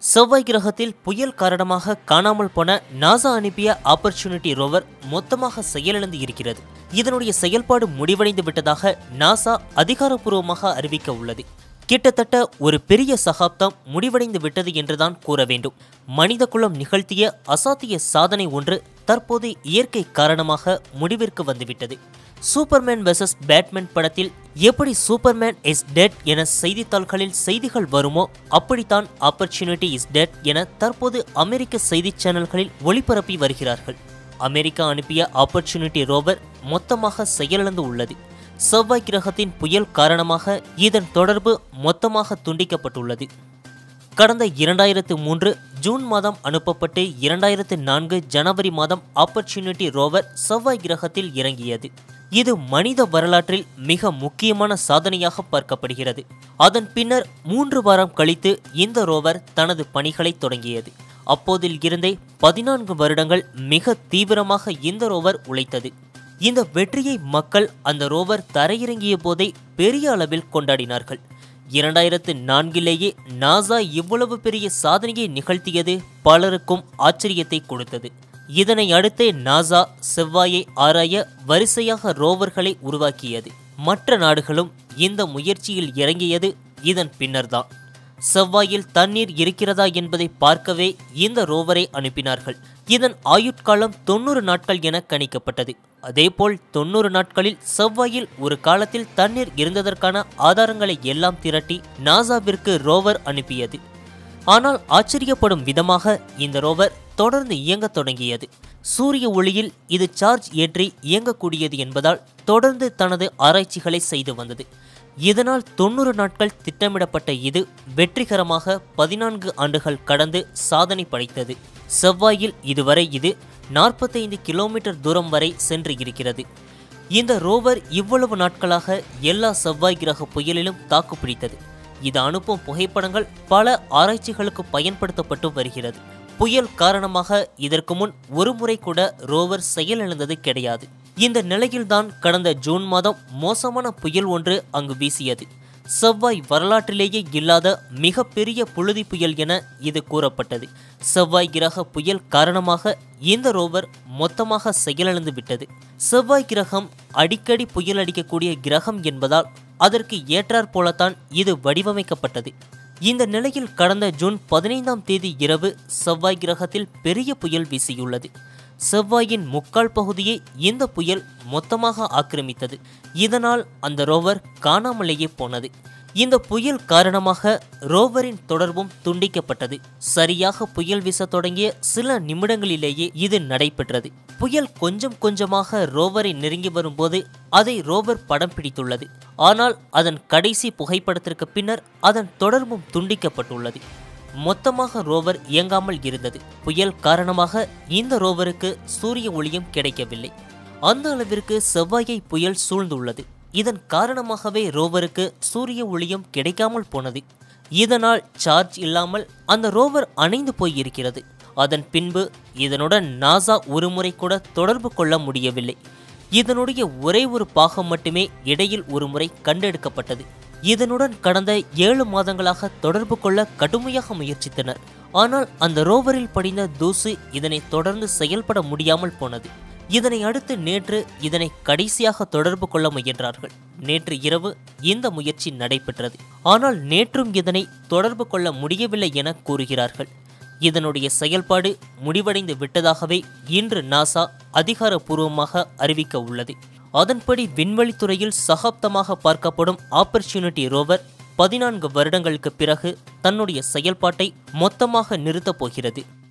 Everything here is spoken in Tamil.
செவ்வாய் கிரகத்தில் புயல் காரணமாக காணாமல் போன நாசா அனுப்பிய ஆப்பர்ச்சுனிட்டி ரோவர் மொத்தமாக செயலிழந்து இருக்கிறது இதனுடைய செயல்பாடு முடிவடைந்து விட்டதாக நாசா அதிகாரப்பூர்வமாக அறிவிக்க உள்ளது கிட்டத்தட்ட ஒரு பெரிய சகாப்தம் முடிவடைந்து விட்டது என்றுதான் கூற வேண்டும் மனித குலம் நிகழ்த்திய அசாத்திய சாதனை ஒன்று தற்போது இயற்கை காரணமாக முடிவிற்கு வந்துவிட்டது சூப்பர்மேன் வெர்சஸ் பேட்மேன் படத்தில் எப்படி சூப்பர்மேன் இஸ் டெட் என செய்தித்தாள்களில் செய்திகள் வருமோ அப்படித்தான் ஆப்பர்ச்சுனிட்டி இஸ் டெட் என தற்போது அமெரிக்க செய்தி சேனல்களில் ஒளிபரப்பி வருகிறார்கள் அமெரிக்கா அனுப்பிய ஆப்பர்ச்சுனிட்டி ரோவர் மொத்தமாக செயலிழந்து உள்ளது செவ்வாய் கிரகத்தின் புயல் காரணமாக இதன் தொடர்பு மொத்தமாக துண்டிக்கப்பட்டுள்ளது கடந்த இரண்டாயிரத்து மூன்று ஜூன் மாதம் அனுப்பப்பட்டு இரண்டாயிரத்து நான்கு ஜனவரி மாதம் ஆப்பர்ச்சுனிட்டி ரோவர் செவ்வாய் கிரகத்தில் இறங்கியது இது மனித வரலாற்றில் மிக முக்கியமான சாதனையாக பார்க்கப்படுகிறது அதன் பின்னர் மூன்று வாரம் கழித்து இந்த ரோவர் தனது பணிகளை தொடங்கியது அப்போதில் இருந்தே பதினான்கு வருடங்கள் மிக தீவிரமாக இந்த ரோவர் உழைத்தது இந்த வெற்றியை மக்கள் அந்த ரோவர் தரையிறங்கிய போதே பெரிய அளவில் கொண்டாடினார்கள் இரண்டாயிரத்து நான்கிலேயே நாசா இவ்வளவு பெரிய சாதனையை நிகழ்த்தியது பலருக்கும் ஆச்சரியத்தை கொடுத்தது இதனை அடுத்தே நாசா செவ்வாயை ஆராய வரிசையாக ரோவர்களை உருவாக்கியது மற்ற நாடுகளும் இந்த முயற்சியில் இறங்கியது இதன் பின்னர்தான் செவ்வாயில் தண்ணீர் இருக்கிறதா என்பதை பார்க்கவே இந்த ரோவரை அனுப்பினார்கள் இதன் ஆயுட்காலம் தொண்ணூறு நாட்கள் என கணிக்கப்பட்டது அதேபோல் தொண்ணூறு நாட்களில் செவ்வாயில் ஒரு காலத்தில் தண்ணீர் இருந்ததற்கான ஆதாரங்களை எல்லாம் திரட்டி நாசாவிற்கு ரோவர் அனுப்பியது ஆனால் ஆச்சரியப்படும் விதமாக இந்த ரோவர் தொடர்ந்து இயங்கத் தொடங்கியது சூரிய ஒளியில் இது சார்ஜ் ஏற்றி இயங்கக்கூடியது என்பதால் தொடர்ந்து தனது ஆராய்ச்சிகளை செய்து வந்தது இதனால் தொண்ணூறு நாட்கள் திட்டமிடப்பட்ட இது வெற்றிகரமாக பதினான்கு ஆண்டுகள் கடந்து சாதனை படைத்தது செவ்வாயில் இதுவரை இது நாற்பத்தைந்து கிலோமீட்டர் தூரம் வரை சென்று இருக்கிறது இந்த ரோவர் இவ்வளவு நாட்களாக எல்லா செவ்வாய் கிரக புயலிலும் தாக்குப்பிடித்தது இது அனுப்பும் புகைப்படங்கள் பல ஆராய்ச்சிகளுக்கு பயன்படுத்தப்பட்டு வருகிறது புயல் காரணமாக இதற்கு முன் ஒரு முறை கூட ரோவர் செயலிழந்தது கிடையாது இந்த நிலையில்தான் கடந்த ஜூன் மாதம் மோசமான புயல் ஒன்று அங்கு வீசியது செவ்வாய் வரலாற்றிலேயே இல்லாத மிகப்பெரிய புழுதி புயல் என இது கூறப்பட்டது செவ்வாய் கிரக புயல் காரணமாக இந்த ரோவர் மொத்தமாக செயலிழந்து விட்டது செவ்வாய் கிரகம் அடிக்கடி புயல் அடிக்கக்கூடிய கிரகம் என்பதால் அதற்கு ஏற்றாற் போலத்தான் இது வடிவமைக்கப்பட்டது இந்த நிலையில் கடந்த ஜூன் பதினைந்தாம் தேதி இரவு செவ்வாய் கிரகத்தில் பெரிய புயல் வீசியுள்ளது செவ்வாயின் முக்கால் பகுதியை இந்த புயல் மொத்தமாக ஆக்கிரமித்தது இதனால் அந்த ரோவர் காணாமலேயே போனது இந்த புயல் காரணமாக ரோவரின் தொடர்பும் துண்டிக்கப்பட்டது சரியாக புயல் வீச தொடங்கிய சில நிமிடங்களிலேயே இது நடைபெற்றது புயல் கொஞ்சம் கொஞ்சமாக ரோவரை நெருங்கி வரும்போது அதை ரோவர் படம் பிடித்துள்ளது ஆனால் அதன் கடைசி புகைப்படத்திற்கு பின்னர் அதன் தொடர்பும் துண்டிக்கப்பட்டுள்ளது மொத்தமாக ரோவர் இயங்காமல் இருந்தது புயல் காரணமாக இந்த ரோவருக்கு சூரிய ஒளியும் கிடைக்கவில்லை அந்த அளவிற்கு செவ்வாயை புயல் சூழ்ந்துள்ளது இதன் காரணமாகவே ரோவருக்கு சூரிய ஒளியும் கிடைக்காமல் போனது இதனால் சார்ஜ் இல்லாமல் அந்த ரோவர் அணைந்து போயிருக்கிறது அதன் பின்பு இதனுடன் நாசா ஒருமுறை கூட தொடர்பு கொள்ள முடியவில்லை இதனுடைய ஒரே ஒரு பாகம் மட்டுமே இடையில் ஒருமுறை கண்டெடுக்கப்பட்டது இதனுடன் கடந்த ஏழு மாதங்களாக தொடர்பு கொள்ள கடுமையாக முயற்சித்தனர் ஆனால் அந்த ரோவரில் படிந்த தூசு இதனை தொடர்ந்து செயல்பட முடியாமல் போனது இதனை அடுத்து நேற்று இதனை கடைசியாக தொடர்பு கொள்ள முயன்றார்கள் நேற்று இரவு இந்த முயற்சி நடைபெற்றது ஆனால் நேற்றும் இதனை தொடர்பு கொள்ள முடியவில்லை என கூறுகிறார்கள் இதனுடைய செயல்பாடு முடிவடைந்து விட்டதாகவே இன்று நாசா அதிகாரப்பூர்வமாக அறிவிக்க உள்ளது அதன்படி விண்வெளித்துறையில் சகாப்தமாக பார்க்கப்படும் ஆப்பர்ச்சுனிட்டி ரோவர் பதினான்கு வருடங்களுக்கு பிறகு தன்னுடைய செயல்பாட்டை மொத்தமாக நிறுத்தப் போகிறது